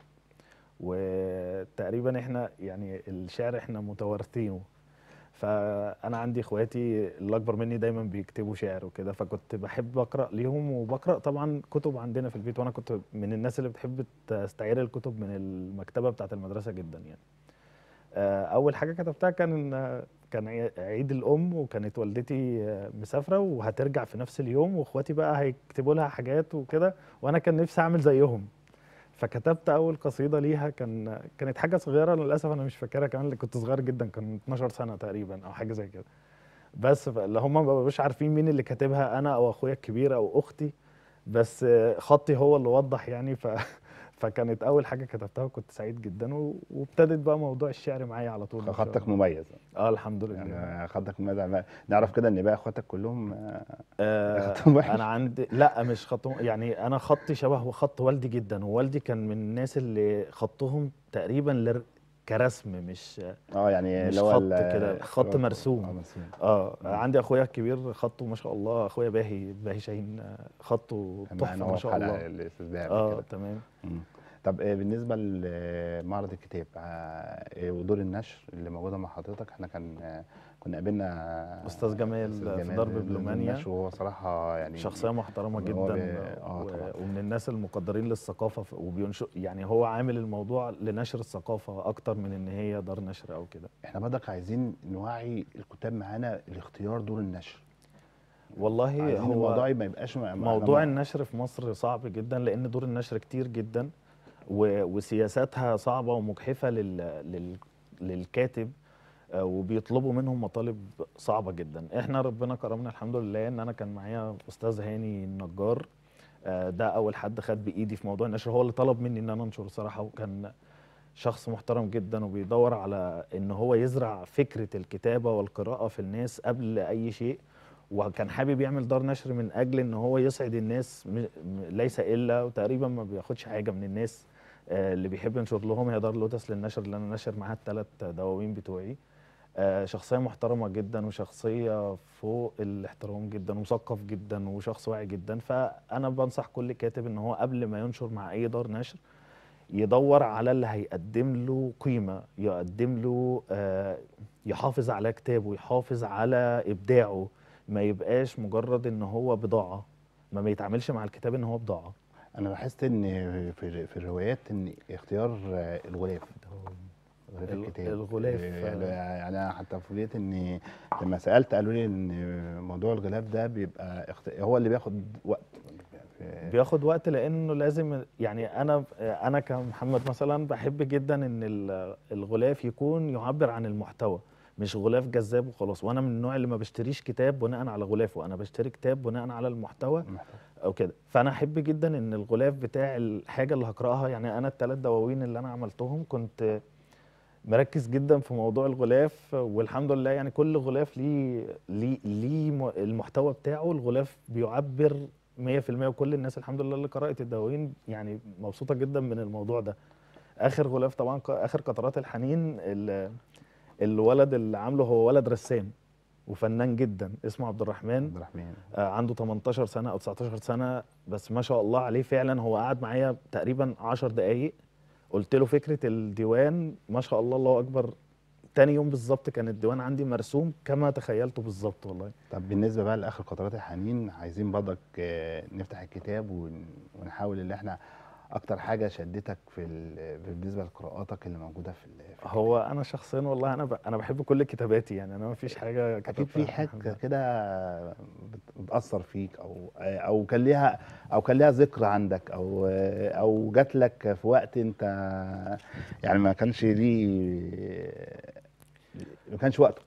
وتقريبا احنا يعني الشعر احنا متوارثينه فانا عندي اخواتي اللي اكبر مني دايما بيكتبوا شعر وكده فكنت بحب اقرا ليهم وبقرا طبعا كتب عندنا في البيت وانا كنت من الناس اللي بتحب تستعير الكتب من المكتبه بتاعه المدرسه جدا يعني آه، اول حاجه كتبتها كان كان عي- عيد الام وكانت والدتي آه، مسافره وهترجع في نفس اليوم واخواتي بقى هيكتبوا لها حاجات وكده وانا كان نفسي اعمل زيهم فكتبت اول قصيده ليها كان كانت حاجه صغيره للاسف انا مش فاكرها كمان اللي كنت صغير جدا كان 12 سنه تقريبا او حاجه زي كده بس اللي هم ما بقوش عارفين مين اللي كاتبها انا او اخويا الكبير او اختي بس آه، خطي هو اللي وضح يعني ف فكانت اول حاجه كتبتها وكنت سعيد جدا و- وابتدت بقى موضوع الشعر معايا على طول إن شاء خطك الله. مميز اه الحمد لله يعني خطك مميز نعرف كده ان بقى اخواتك كلهم آه، آه خطهم وحش. انا عندي لا مش خط يعني انا خطي شبه خط والدي جدا ووالدي كان من الناس اللي خطهم تقريبا لر... كرسم مش اه يعني مش اللي هو خط ال- كده خط اللي هو- مرسوم آه، مرسوم. اه عندي اخويا الكبير خطه ما شاء الله اخويا باهي باهي شاهين آه، خطه كان تحفه معانا ما هو شاء في حلقة الله الاستاذ باهي اه كده. تمام مم. طب آه، بالنسبه لمعرض الكتاب آه، آه، ودور النشر اللي موجوده مع حضرتك احنا كان آه، كنا قابلنا أستاذ جمال أستاذ في ضرب دور بلومانيا. النشر وهو صراحه يعني شخصيه محترمه هو جدا بي- اه و- طبعا ومن الناس المقدرين للثقافه ف- وبينشر يعني هو عامل الموضوع لنشر الثقافه اكتر من ان هي دار نشر او كده احنا برضك عايزين نوعي الكتاب معانا لاختيار دور النشر والله عايزين هو الموضوع ما يبقاش م- م- موضوع م- النشر في مصر صعب جدا لان دور النشر كتير جدا و- وسياساتها صعبه ومجحفه لل... لل... للكاتب آه، وبيطلبوا منهم مطالب صعبه جدا احنا ربنا كرمنا الحمد لله ان انا كان معايا استاذ هاني النجار آه، ده اول حد خد بايدي في موضوع النشر هو اللي طلب مني ان انا انشر صراحه وكان شخص محترم جدا وبيدور على ان هو يزرع فكره الكتابه والقراءه في الناس قبل اي شيء وكان حابب يعمل دار نشر من اجل ان هو يسعد الناس م- م- ليس الا وتقريبا ما بياخدش حاجه من الناس آه، اللي بيحب ينشر لهم هي دار لوتس للنشر اللي انا ناشر معاها الثلاث دواوين بتوعي آه، شخصيه محترمه جدا وشخصيه فوق الاحترام جدا ومثقف جدا وشخص واعي جدا فانا بنصح كل كاتب ان هو قبل ما ينشر مع اي دار نشر يدور على اللي هيقدم له قيمه يقدم له آه، يحافظ على كتابه يحافظ على ابداعه ما يبقاش مجرد ان هو بضاعه ما بيتعاملش مع الكتاب ان هو بضاعه انا لاحظت ان في في الروايات ان اختيار آه، الغلاف غلاف ال- الكتاب الغلاف، آه، آه. يعني انا حتى فوجئت ان لما سالت قالوا لي ان موضوع الغلاف ده بيبقى اخت... هو اللي بياخد وقت في- بياخد وقت لانه لازم يعني انا انا كمحمد مثلا بحب جدا ان ال- الغلاف يكون يعبر عن المحتوى مش غلاف جذاب وخلاص وانا من النوع اللي ما بشتريش كتاب بناء على غلافه انا بشتري كتاب بناء على المحتوى او كده فانا احب جدا ان الغلاف بتاع الحاجه اللي هقراها يعني انا الثلاث دواوين اللي انا عملتهم كنت مركز جدا في موضوع الغلاف والحمد لله يعني كل غلاف ليه ليه ليه م- المحتوى بتاعه الغلاف بيعبر 100% وكل الناس الحمد لله اللي قرأت الدواوين يعني مبسوطة جدا من الموضوع ده آخر غلاف طبعا ق- آخر قطرات الحنين ال- الولد اللي عامله هو ولد رسام وفنان جدا اسمه عبد الرحمن عبد الرحمن آه، عنده 18 سنة أو 19 سنة بس ما شاء الله عليه فعلا هو قعد معايا تقريبا 10 دقايق قلت له فكرة الديوان ما شاء الله الله أكبر تاني يوم بالظبط كان الديوان عندي مرسوم كما تخيلته بالظبط والله طب بالنسبه بقى لاخر قطرات الحنين عايزين برضك آه، نفتح الكتاب ون- ونحاول ان احنا اكتر حاجه شدتك في ال- بالنسبه لقراءاتك اللي موجوده في ال- في هو أنا شخصيا والله أنا ب... أنا بحب كل كتاباتي يعني أنا ما فيش حاجة اكيد كتبتها في حاجه كده بت- بتاثر فيك او او كان ليها او كان ليها ذكرى عندك او او جات لك في وقت انت يعني ما كانش ليه ما كانش وقته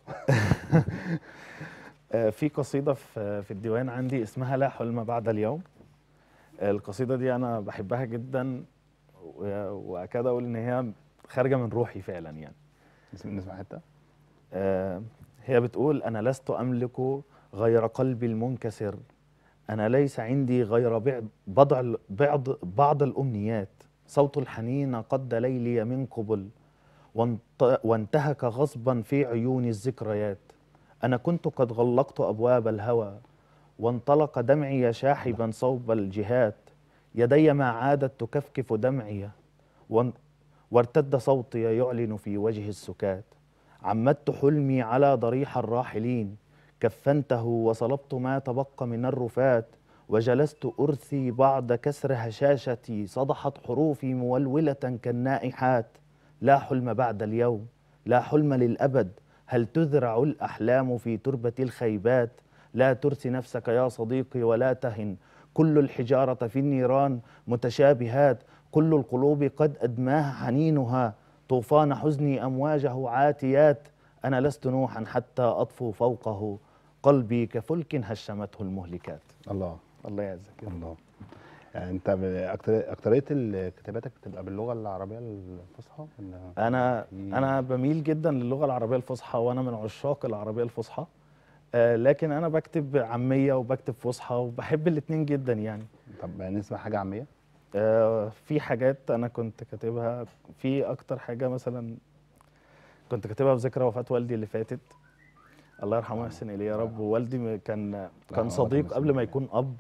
آه، في قصيدة في في الديوان عندي اسمها لا حلم بعد اليوم آه، القصيدة دي أنا بحبها جدا و- وأكاد أقول إن هي خارجة من روحي فعلا يعني نسمع حتة آه، هي بتقول أنا لست أملك غير قلبي المنكسر أنا ليس عندي غير بعض بضع بعض بعض الأمنيات صوت الحنين قد ليلي من قبل وانت- وانتهك غصبا في عيوني الذكريات أنا كنت قد غلقت أبواب الهوى وانطلق دمعي شاحبا صوب الجهات يدي ما عادت تكفكف دمعي وان- وارتد صوتي يعلن في وجه السكات عمدت حلمي على ضريح الراحلين كفنته وصلبت ما تبقى من الرفات وجلست أرثي بعد كسر هشاشتي صدحت حروفي مولولة كالنائحات لا حلم بعد اليوم لا حلم للأبد هل تذرع الأحلام في تربة الخيبات لا ترثي نفسك يا صديقي ولا تهن كل الحجارة في النيران متشابهات كل القلوب قد أدماها حنينها طوفان حزني أمواجه عاتيات أنا لست نوحا حتى أطفو فوقه قلبي كفلك هشمته المهلكات الله الله يعزك الله يعني انت ب- أكتر اكتريه ال- كتاباتك بتبقى باللغه العربيه الفصحى ولا انا في- انا بميل جدا للغه العربيه الفصحى وانا من عشاق العربيه الفصحى آه لكن انا بكتب عاميه وبكتب فصحى وبحب الاثنين جدا يعني طب نسمع حاجه عاميه آه في حاجات انا كنت كاتبها في اكتر حاجه مثلا كنت كاتبها في ذكرى وفاه والدي اللي فاتت الله يرحمه ويحسن اليه يا رب ووالدي م- كان كان الله صديق يرحمه قبل ما يكون اب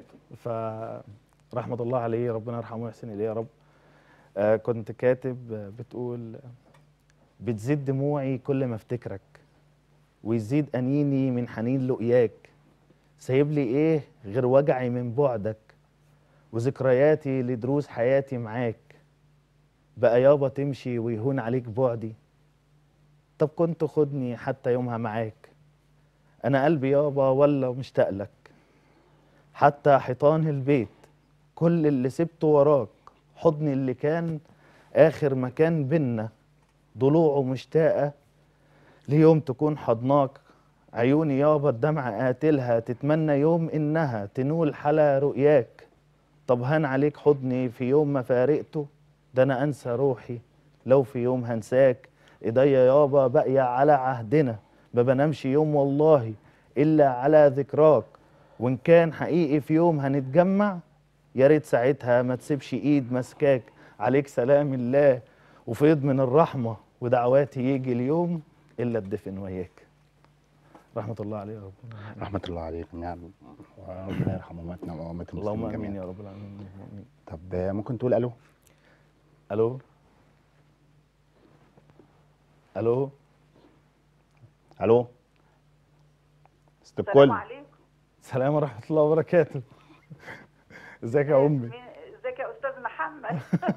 فرحمه الله عليه ربنا يرحمه ويحسن اليه يا رب آه كنت كاتب آه، بتقول بتزيد دموعي كل ما افتكرك ويزيد انيني من حنين لقياك سايب لي ايه غير وجعي من بعدك وذكرياتي لدروس حياتي معاك بقى يابا تمشي ويهون عليك بعدي طب كنت خدني حتى يومها معاك انا قلبي يابا ولا مشتاق لك حتى حيطان البيت كل اللي سبته وراك حضني اللي كان اخر مكان بينا ضلوعه مشتاقه ليوم تكون حضناك عيوني يابا الدمع قاتلها تتمنى يوم انها تنول حلا رؤياك طب هان عليك حضني في يوم ما فارقته ده انا انسى روحي لو في يوم هنساك ايديا يابا باقيه على عهدنا ما بنامش يوم والله الا على ذكراك وان كان حقيقي في يوم هنتجمع يا ريت ساعتها ما تسيبش ايد مسكاك عليك سلام الله وفيض من الرحمه ودعواتي يجي اليوم الا الدفن وياك رحمه الله عليه يا رب رحمه الله عليك نعم وربنا يرحم امتنا وامات المسلمين اللهم امين جميعا يا رب العالمين آمين. طب ممكن تقول الو الو الو الو ست السلام الكل عليكم السلام ورحمه الله وبركاته ازيك يا امي ازيك يا استاذ محمد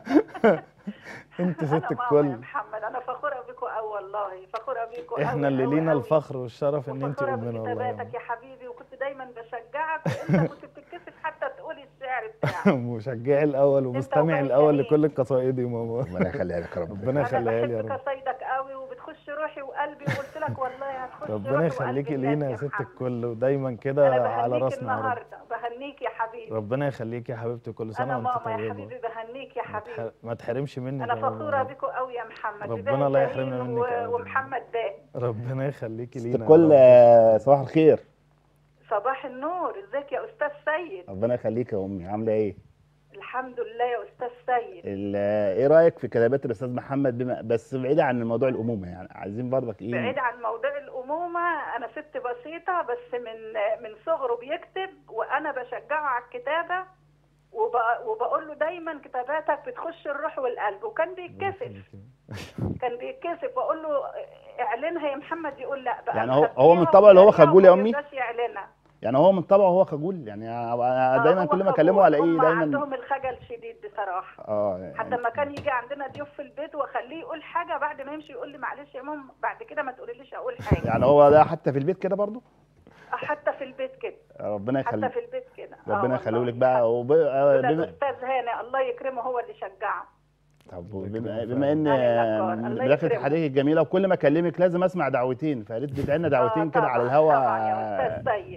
انت ست انا ماما يا الكل محمد انا فخوره بيكوا قوي والله فخوره بيكوا قوي احنا اللي قوي لينا قوي. الفخر والشرف ان انت وفخوره امنا والله يا بكتاباتك يا حبيبي وكنت دايما بشجعك وانت كنت بتتكسف حتى تقولي الشعر بتاعك ماما. مشجعي الاول ومستمعي الاول لكل قصائدي يا ماما ربنا يخليها لك يا رب ربنا انا يخليها لي يا بحب رب قصايدك قوي وبتخش روحي وقلبي وقلت لك والله هتخش ربنا روحي يخليكي وقلبي لينا يا هناك ست محمد. الكل ودايما انا كده على بهنيك راسنا يا رب النهارده بهنيك يا حبيبي ربنا يخليكي يا حبيبتي كل سنه انا وانت ماما يا طيبه حبيبي بهنيك يا ما حبيبي تح- ما تحرمش منك انا يا ماما فخوره يا رب. بيكوا قوي يا محمد ربنا بباهي لا شاهين يحرمنا منك و- أبداً. ومحمد داهي ربنا يخليكي ست لينا يا الكل رب. آه، صباح الخير صباح النور ازيك يا استاذ سيد ربنا يخليك يا امي عامله ايه الحمد لله يا استاذ سيد ال- ايه رايك في كتابات الاستاذ محمد بما بس بعيدة عن الموضوع الامومه يعني عايزين برضك ايه بعيد عن موضوع الأمومة أنا ست بسيطة بس من من صغره بيكتب وأنا بشجعه على الكتابة وب... وبقول له دايما كتاباتك بتخش الروح والقلب وكان بيتكسف كان بيتكسف بقول له اعلنها يا محمد يقول لا بقى يعني هو- مخبيها هو من طبعه اللي هو ومداريها خجول يا وما أمي؟ يرضاش يعلنها يعني هو من طبعه هو خجول يعني أنا آه، دايما هو كل ما خجول. اكلمه الاقيه هم دايما عندهم الخجل شديد بصراحة اه حتى يعني لما كان يجي عندنا ضيوف في البيت واخليه يقول حاجة بعد ما يمشي يقول لي معلش يا ماما بعد كده ما تقوليليش اقول حاجة يعني هو ده حتى في البيت كده برضه حتى في البيت كده ربنا حتى يخليك في البيت كده ربنا آه يخليه والله. لك بقى وب... آه، لولا بما... الاستاذ هاني الله يكرمه هو اللي شجعه طب الله بما, يكرمه بما ان الله من داخل يكرمه. حضرتك الجميله وكل ما اكلمك لازم اسمع دعوتين فيا ريت تدعي لنا دعوتين آه، كده على طبعاً، الهوا طبعا يا استاذ سيد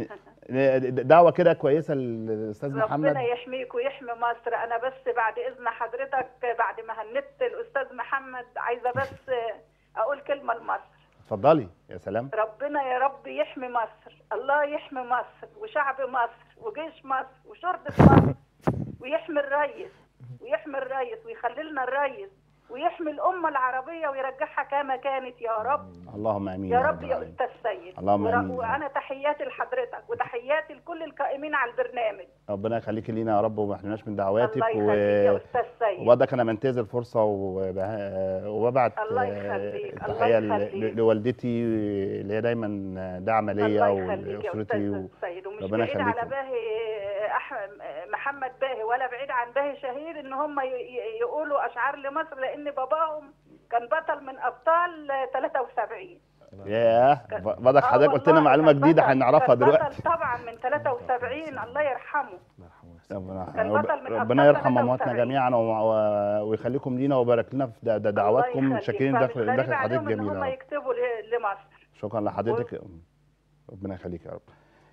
ن- دعوه كده كويسه للاستاذ محمد ربنا يحميك ويحمي مصر انا بس بعد اذن حضرتك بعد ما هنت الاستاذ محمد عايزه بس اقول كلمه لمصر اتفضلي يا سلام ربنا يا رب يحمي مصر الله يحمي مصر وشعب مصر وجيش مصر وشرطه مصر ويحمي الريس ويحمي الريس ويخلي لنا الريس ويحمي الامه العربيه ويرجعها كما كانت يا رب اللهم امين يا رب يا العالمين. استاذ سيد اللهم ور- آمين. وانا تحياتي لحضرتك وتحياتي لكل القائمين على البرنامج ربنا يخليكي لينا يا رب وما يحرمناش من دعواتك الله يخليك يا استاذ سيد وبرضك انا بنتهز الفرصه وب- وببعت الله آه، يخليك، الله تحيه ل- يخليك. لوالدتي اللي هي دايما داعمه ليا الله يخليك يا ولاسرتي و- استاذ سيد ومش ربنا بعيد على يخليك باهي أح... محمد باهي ولا بعيد عن باهي شهير ان هم ي... ي- يقولوا اشعار لمصر لان باباهم كان بطل من ابطال 73 ياه برضك آه حضرتك قلت لنا والله معلومه كان جديده بطل- هنعرفها كان دلوقتي بطل طبعا من 73 الله يرحمه ربنا كان بطل من ربنا أبطال يرحم امواتنا 73. جميعا و- و- ويخليكم لينا ويبارك لنا في د- د- دعواتكم الله يخليك. شاكرين فمش داخل غريب داخل حضرتك عليهم ان جميله هم يا رب. يكتبوا ل- لمصر شكرا لحضرتك ربنا يخليك يا رب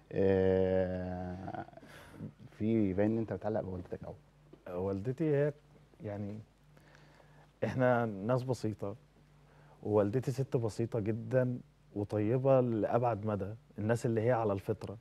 آه، في باين ان انت بتعلق بوالدتك قوي والدتي هي يعني احنا ناس بسيطة ووالدتي ست بسيطة جدا وطيبة لأبعد مدى الناس اللي هي على الفطرة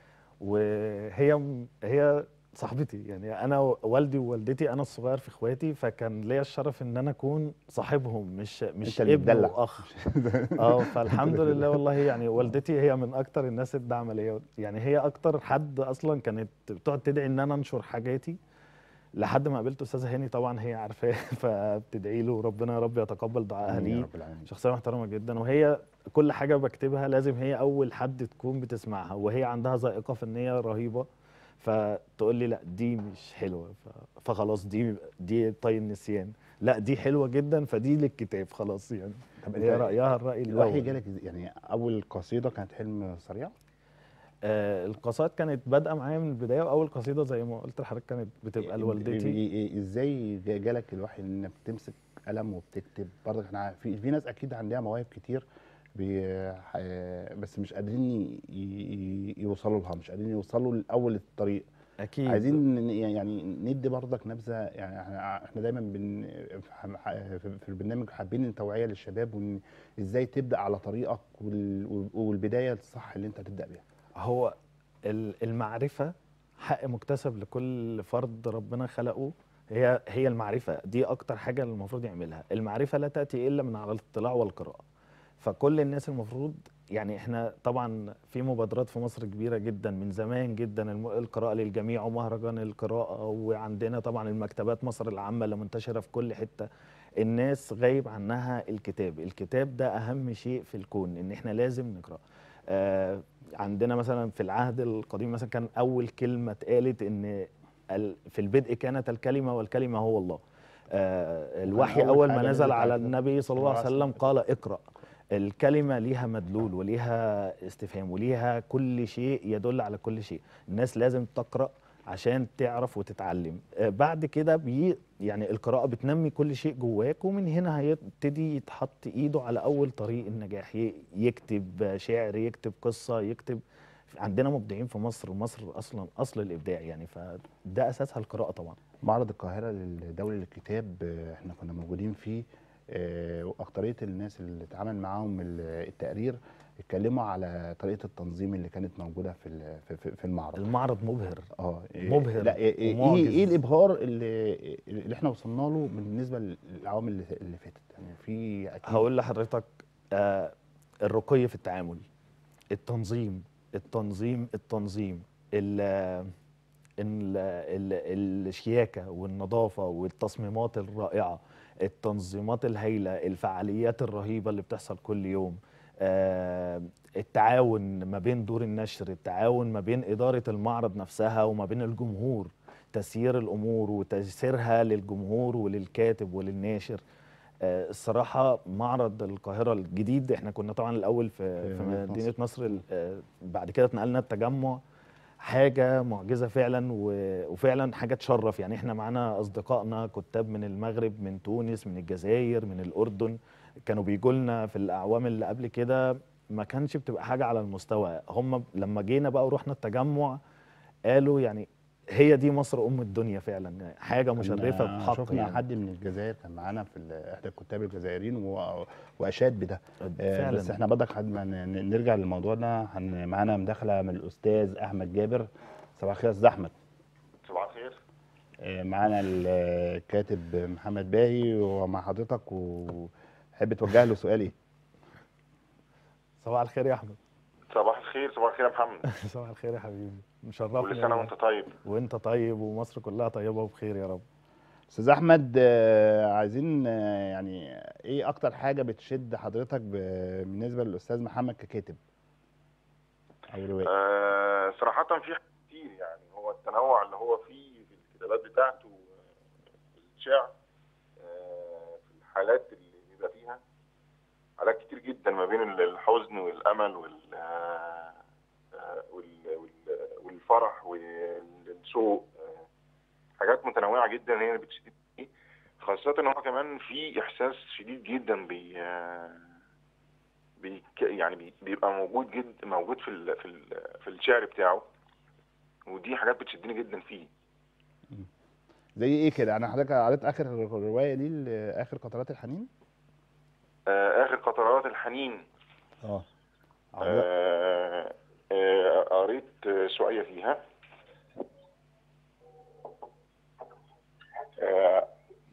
وهي هي صاحبتي يعني انا والدي ووالدتي انا الصغير في اخواتي فكان ليا الشرف ان انا اكون صاحبهم مش مش انت اللي ابن بتدلع. واخ اه فالحمد لله والله يعني والدتي هي من اكتر الناس الداعمه ليا يعني هي اكتر حد اصلا كانت بتقعد تدعي ان انا انشر حاجاتي لحد ما قابلت استاذه هاني طبعا هي عارفاه فبتدعي له وربنا يا رب يتقبل دعائها آمين يا ليه رب العالمين. شخصيه محترمه جدا وهي كل حاجه بكتبها لازم هي اول حد تكون بتسمعها وهي عندها ذائقه فنيه رهيبه فتقول لي لا دي مش حلوه ف- فخلاص دي دي طي النسيان لا دي حلوه جدا فدي للكتاب خلاص يعني طب هي انت رايها الراي الوحي الاول جالك إز- يعني اول قصيده كانت حلم سريع آه القصائد كانت بادئه معايا من البدايه واول قصيده زي ما قلت لحضرتك كانت بتبقى لوالدتي إيه- إيه- ازاي جا- جالك الوحي انك تمسك قلم وبتكتب برضك احنا عارف- في في ناس اكيد عندها مواهب كتير بي ح- بس مش قادرين ي- ي- يوصلوا لها مش قادرين يوصلوا لاول الطريق اكيد عايزين ن- يعني ندي برضك نبذه يعني احنا احنا دايما بن في- في في البرنامج حابين التوعيه للشباب وان ازاي تبدا على طريقك وال- والبدايه الصح اللي انت تبدا بيها هو ال- المعرفة حق مكتسب لكل فرد ربنا خلقه هي هي المعرفة دي أكتر حاجة المفروض يعملها المعرفة لا تأتي إلا من على الاطلاع والقراءة فكل الناس المفروض يعني احنا طبعا في مبادرات في مصر كبيرة جدا من زمان جدا الم- القراءة للجميع ومهرجان القراءة وعندنا طبعا المكتبات مصر العامة اللي منتشرة في كل حتة الناس غايب عنها الكتاب الكتاب ده أهم شيء في الكون إن احنا لازم نقرأ آه عندنا مثلا في العهد القديم مثلا كان اول كلمه اتقالت ان ال- في البدء كانت الكلمه والكلمه هو الله آه، الوحي أول اول حاجة ما نزلت نزل على على النبي صلى الله عليه عليه وسلم قال اقرا الكلمه ليها مدلول وليها استفهام وليها كل شيء يدل على كل شيء الناس لازم تقرا عشان تعرف وتتعلم آه، بعد كده بي يعني القراءة بتنمي كل شيء جواك ومن هنا هيبتدي يتحط ايده على اول طريق النجاح ي- يكتب شعر يكتب قصة يكتب عندنا مبدعين في مصر مصر اصلا اصل الابداع يعني فده اساسها القراءة طبعا معرض القاهرة الدولي للكتاب آه، احنا كنا موجودين فيه آه، واكترية الناس اللي اتعامل معاهم ال- التقرير اتكلموا على طريقة التنظيم اللي كانت موجودة في ال- في- في في المعرض المعرض مبهر اه إيه- مبهر لا ايه ايه, ومعجز. إيه الابهار اللي اللي احنا وصلنا له بالنسبة للعوامل اللي اللي فاتت يعني في أكيد هقول لحضرتك آه الرقي في التعامل التنظيم التنظيم التنظيم ال ال ال الشياكة والنظافة والتصميمات الرائعة التنظيمات الهائلة الفعاليات الرهيبة اللي بتحصل كل يوم آه التعاون ما بين دور النشر التعاون ما بين إدارة المعرض نفسها وما بين الجمهور تسيير الأمور وتيسيرها للجمهور وللكاتب وللناشر آه، الصراحة معرض القاهرة الجديد احنا كنا طبعا الأول في, في في مدينة مدينة نصر. نصر ال- آه، بعد كده اتنقلنا التجمع حاجة معجزة فعلا و- وفعلا حاجة تشرف يعني احنا معانا أصدقائنا كتاب من المغرب من تونس من الجزائر من الأردن كانوا بيجوا لنا في الأعوام اللي قبل كده ما كانش بتبقى حاجة على المستوى هم لما جينا بقى ورحنا التجمع قالوا يعني هي دي مصر أم الدنيا فعلا حاجة مشرفة كنا بحق شفنا يعني. حد من الجزائر كان معانا في ال- احدى الكتاب الجزائريين و- واشاد بده آه، فعلا بس احنا برضك حد ما ن- ن- نرجع للموضوع ده هن- معانا مداخله من الاستاذ احمد جابر صباح الخير يا استاذ احمد صباح الخير آه، معانا الكاتب محمد باهي ومع حضرتك وحب توجه له سؤال ايه صباح الخير يا احمد صباح الخير صباح الخير يا محمد صباح الخير يا حبيبي مشرفني كل سنه والله. وانت طيب وانت طيب ومصر كلها طيبه وبخير يا رب استاذ احمد آه، عايزين آه، يعني ايه اكتر حاجه بتشد حضرتك ب- بالنسبه للاستاذ محمد ككاتب او روائي آه صراحه في حاجات كتير يعني هو التنوع اللي هو فيه في الكتابات بتاعته في الشعر آه في الحالات اللي بيبقى فيها حالات كتير جدا ما بين الحزن والامل وال آه، آه، وال- وال- والفرح والشوق آه، حاجات متنوعه جدا هي اللي بتشدني خاصة ان هو كمان في احساس شديد جدا بي آه، بي يعني بي- بيبقى موجود جد موجود في ال في ال في الشعر بتاعه ودي حاجات بتشدني جدا فيه زي ايه كده انا حضرتك قريت اخر روايه ليه ل- اخر قطرات الحنين آه اخر قطرات الحنين اه آه آه قريت آه، شوية فيها آه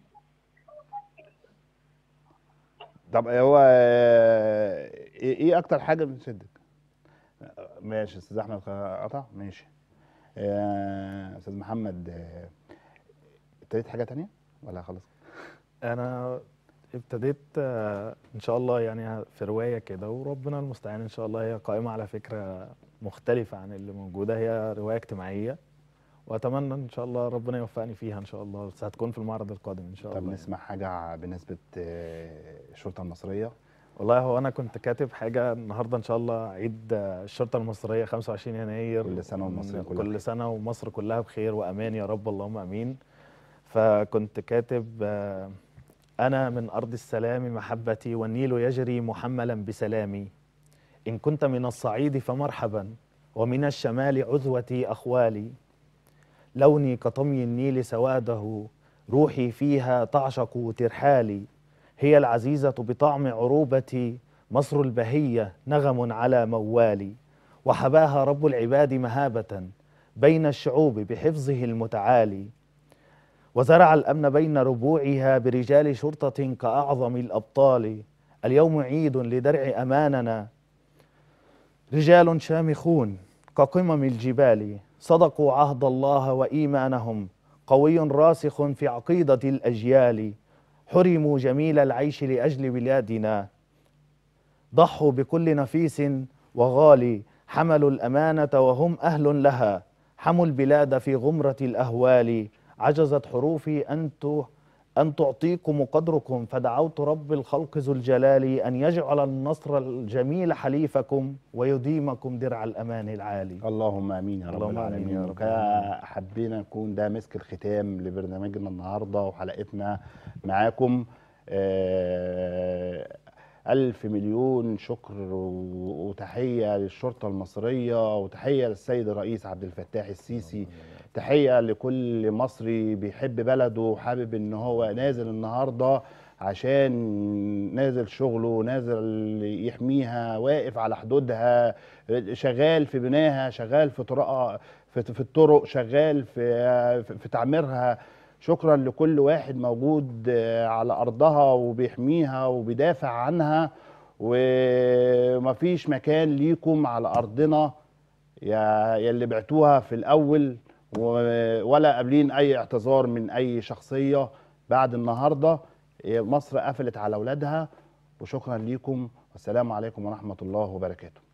طب هو آه، ايه إيه اكتر حاجه بتشدك آه، ماشي استاذ احمد قطع ماشي آه، استاذ محمد آه، ابتديت حاجه تانية ولا خلاص انا ابتديت آه، ان شاء الله يعني في روايه كده وربنا المستعان ان شاء الله هي قائمه على فكره مختلفه عن اللي موجوده هي روايه اجتماعيه واتمنى ان شاء الله ربنا يوفقني فيها ان شاء الله بس هتكون في المعرض القادم ان شاء طب الله نسمع حاجه بالنسبه آه، الشرطه المصريه والله هو انا كنت كاتب حاجه النهارده ان شاء الله عيد آه، الشرطه المصريه 25 يناير كل سنة والمصريين كلها كل بخير. سنه ومصر كلها بخير وامان يا رب اللهم امين فكنت كاتب آه، انا من ارض السلام محبتي والنيل يجري محملا بسلامي ان كنت من الصعيد فمرحبا ومن الشمال عذوتي اخوالي لوني كطمي النيل سواده روحي فيها تعشق ترحالي هي العزيزة بطعم عروبتي مصر البهية نغم على موالي وحباها رب العباد مهابة بين الشعوب بحفظه المتعالي وزرع الأمن بين ربوعها برجال شرطة كأعظم الأبطال اليوم عيد لدرع أماننا رجال شامخون كقمم الجبال صدقوا عهد الله وإيمانهم قوي راسخ في عقيدة الأجيال حرموا جميل العيش لأجل بلادنا ضحوا بكل نفيس وغالي حملوا الأمانة وهم أهل لها حموا البلاد في غمرة الأهوال عجزت حروفي أن ت- أن تعطيكم قدركم فدعوت رب الخلق ذو الجلال أن يجعل النصر الجميل حليفكم ويديمكم درع الأمان العالي اللهم امين يا رب اللهم آمين العالمين يا رب وكا- حبينا نكون ده مسك الختام لبرنامجنا النهارده وحلقتنا معاكم آه، ألف مليون شكر و- وتحية للشرطة المصرية وتحية للسيد الرئيس عبد الفتاح السيسي تحية لكل مصري بيحب بلده وحابب ان هو نازل النهارده عشان نازل شغله نازل يحميها واقف على حدودها شغال في بناها شغال في طرق في, في الطرق شغال في في تعميرها شكرا لكل واحد موجود على ارضها وبيحميها وبيدافع عنها ومفيش مكان ليكم على ارضنا يا يا اللي بعتوها في الاول و- ولا قابلين اي اعتذار من اي شخصيه بعد النهارده مصر قفلت على اولادها وشكرا ليكم والسلام عليكم ورحمه الله وبركاته